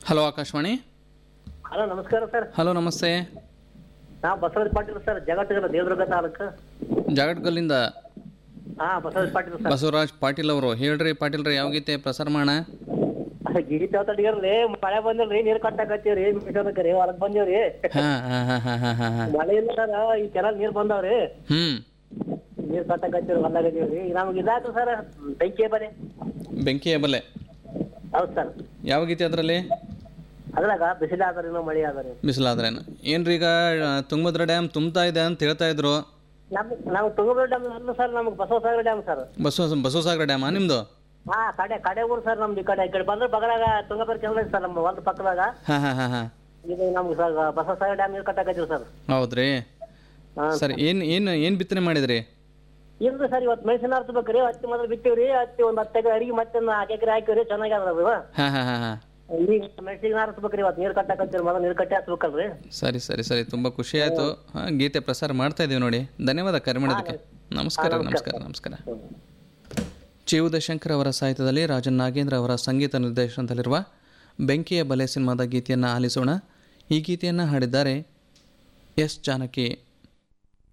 hello Akashvani hello ನಮಸ್ಕಾರ sir hello ನಮಸ್ತೆ ನಾ ಬಸವರಾಜ್ ಪಾಟೀಲ್ ಸರ್ ಜಗತ್ತಿನ ದೇವದುರ್ಗ ತಾಲೂಕು ಜಾಗಟ್ಕಲ್ಲಿಂದ ಹಾ ಬಸವರಾಜ್ ಪಾಟೀಲ್ ಸರ್ ಬಸವರಾಜ್ ಪಾಟೀಲ್ ಅವರು ಹೇಳ್ರಿ ಪಾಟೀಲ್ ರೀ ಯಾವ ಗೀತೆ ಪ್ರಸಾರ ಮಾಡೋಣ ಗೀತೆ ಅವತ್ತಡಿಗರ್ಲಿ ಮಳೆ ಬಂದಿಲ್ರಿ ನೀರ್ ಕಟ್ಟಾಕತ್ತೀವ್ರಿ ಮಿಷನ್ರಿ ಹೊರಗ್ ಬಂದೇವ್ರಿ ಹಾಂ ಹಾಂ ಹಾಂ ಹಾಂ ಹಾಂ ಹಾಂ ಹಾಂ ಮಳೆ ಇಲ್ಲ ಸರ್ ಈ ಕೆಲ ನೀರ್ ಬಂದಾವ್ರಿ ಹ್ಞೂ ನೀರ್ ಕಟ್ಟಾಕತ್ತೀವ್ರಿ ಹೊಲ್ದಾಗದೀವ್ರಿ ನಮ್ಗೆ ಇದಾಯ್ತು ಸರ್ ಬೆಂಕಿ ಬಲೆ ಬೆಂಕಿಯ ಬಲೆ ಹೌದು ಸರ್ ಯಾವ ಗೀತೆ ಅದರಲ್ಲಿ ಅದ್ರಾಗ ಬಿಸಿಲು ಆದ್ರಿ ಮಳೆ ಆದ್ರಿ ಬಿಸಿಲಾದ್ರೇನು ಏನ್ರಿ ಈಗ ಆ, ತುಂಗಭದ್ರಾ ಡ್ಯಾಮ್ ತುಂಬ್ತಾ ಇದೆ ಅಂತ ಹೇಳ್ತಾ ಇದ್ರು ನಮ್ ನಾವು ತುಂಗಭದ್ರಾ ಡ್ಯಾಮ್ ಅಲ್ಲ ಸರ್ ನಮ್ಗೆ ಬಸವಸಾಗರ ಡ್ಯಾಮ್ ಸರ್ ಬಸವ ಬಸವಸಾಗರ ಡ್ಯಾಮಾ ನಿಮ್ಮದು ಹಾ ಕಡೆ ಕಡೆ ಊರು ಸರ್ ನಮ್ದು ಈ ಕಡೆ ಈ ಕಡೆ ಬಂದ್ರೆ ಬಗಲಾಗ ತುಂಗಭದ್ರಾ ಕೆಲ ಸರ್ ನಮ್ಮ ಒಂದು ಪಕ್ಕದಾಗ ಹಾಂ ಹಾಂ ಹಾಂ ಹಾಂ ಇದು ನಮ್ಗೆ ಸರ್ ಬಸವಸಾಗರ ಡ್ಯಾಮ್ ನೀರ್ ಕಟ್ಟಾಕತ್ತೀವಿ ಸರ್ ಹೌದ್ರಿ ಹಾ ಸರ್ ಏನು ಏನು ಏನು ಬಿತ್ತನೆ ಮಾಡಿದ್ರಿ ಇಲ್ರಿ ಸರ್ ಇವತ್ತು ಮೆಣಸಿನ ಹಚ್ಬೇಕ್ರಿ ಹತ್ತಿ ಮೊದಲು ಬಿತ್ತೀವ್ರಿ ಹತ್ತಿ ಒಂದ್ ಹತ್ತು ಎಕರೆ ಅಡಿಗೆ ಮತ್ತೆ ನಾಲ್ಕು ಎಕರೆ ಹಾಕಿವ್ರಿ ಚೆನ್ನಾಗಿ ಅದ ಹಾಂ ಹಾಂ ಹಾಂ ಹಾಂ ಈಗ ಮೆಣಸಿನ ಹಚ್ಬೇಕ್ರಿ ಇವತ್ತು ನೀರ್ ಕಟ್ಟಾಕತ್ತೀರಿ ಮೊದಲು ನೀರ್ ಕಟ್ಟಿ ಹಚ್ಬೇಕಲ್ರಿ ಸರಿ ಸರಿ ಸರಿ ತುಂಬ ಖುಷಿ ಆಯಿತು ಹಾಂ ಗೀತೆ ಪ್ರಸಾರ ಮಾಡ್ತಾ ಇದ್ದೀವಿ ನೋಡಿ ಧನ್ಯವಾದ ಕರೆ ಮಾಡೋದಕ್ಕೆ ನಮಸ್ಕಾರ ನಮಸ್ಕಾರ ನಮಸ್ಕಾರ ಚಿ ಉದಯಶಂಕರ್ ಅವರ ಸಾಹಿತ್ಯದಲ್ಲಿ ರಾಜನ್ ನಾಗೇಂದ್ರ ಅವರ ಸಂಗೀತ ನಿರ್ದೇಶನದಲ್ಲಿರುವ ಬೆಂಕಿಯ ಬಲೆ ಸಿನಿಮಾದ ಗೀತೆಯನ್ನು ಆಲಿಸೋಣ ಈ ಗೀತೆಯನ್ನು ಹಾಡಿದ್ದಾರೆ ಎಸ್ ಜಾನಕಿ